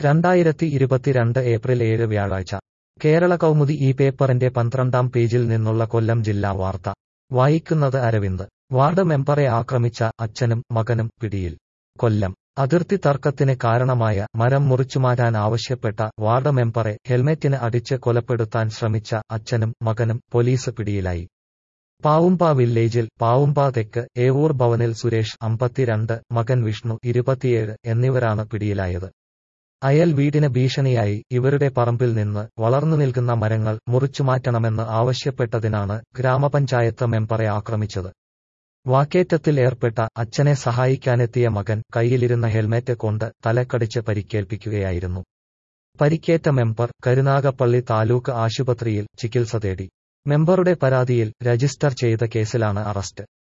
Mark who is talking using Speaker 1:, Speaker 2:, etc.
Speaker 1: രണ്ടായിരത്തി ഇരുപത്തിരണ്ട് ഏപ്രിൽ ഏഴ് വ്യാഴാഴ്ച കേരള കൗമുദി ഈ പേപ്പറിന്റെ പന്ത്രണ്ടാം പേജിൽ നിന്നുള്ള കൊല്ലം ജില്ലാ വാർത്ത വായിക്കുന്നത് അരവിന്ദ് വാർഡ് മെമ്പറെ ആക്രമിച്ച അച്ഛനും മകനും പിടിയിൽ കൊല്ലം അതിർത്തി തർക്കത്തിന് കാരണമായ മരം മുറിച്ചുമാറ്റാൻ ആവശ്യപ്പെട്ട വാർഡ് മെമ്പറെ ഹെൽമെറ്റിന് അടിച്ച് കൊലപ്പെടുത്താൻ ശ്രമിച്ച അച്ഛനും മകനും പോലീസ് പിടിയിലായി പാവുമ്പ വില്ലേജിൽ പാവുമ്പ തെക്ക് ഏവൂർ ഭവനിൽ സുരേഷ് അമ്പത്തിരണ്ട് മകൻ വിഷ്ണു ഇരുപത്തിയേഴ് എന്നിവരാണ് പിടിയിലായത് അയൽ വീടിന് ഭീഷണിയായി ഇവരുടെ പറമ്പിൽ നിന്ന് വളർന്നു നിൽക്കുന്ന മരങ്ങൾ മുറിച്ചുമാറ്റണമെന്ന് ആവശ്യപ്പെട്ടതിനാണ് ഗ്രാമപഞ്ചായത്ത് മെമ്പറെ ആക്രമിച്ചത് വാക്കേറ്റത്തിൽ ഏർപ്പെട്ട അച്ഛനെ സഹായിക്കാനെത്തിയ മകൻ കയ്യിലിരുന്ന ഹെൽമെറ്റ് കൊണ്ട് തലക്കടിച്ച് പരിക്കേൽപ്പിക്കുകയായിരുന്നു പരിക്കേറ്റ മെമ്പർ കരുനാഗപ്പള്ളി താലൂക്ക് ആശുപത്രിയിൽ ചികിത്സ തേടി മെമ്പറുടെ പരാതിയിൽ രജിസ്റ്റർ ചെയ്ത കേസിലാണ് അറസ്റ്റ്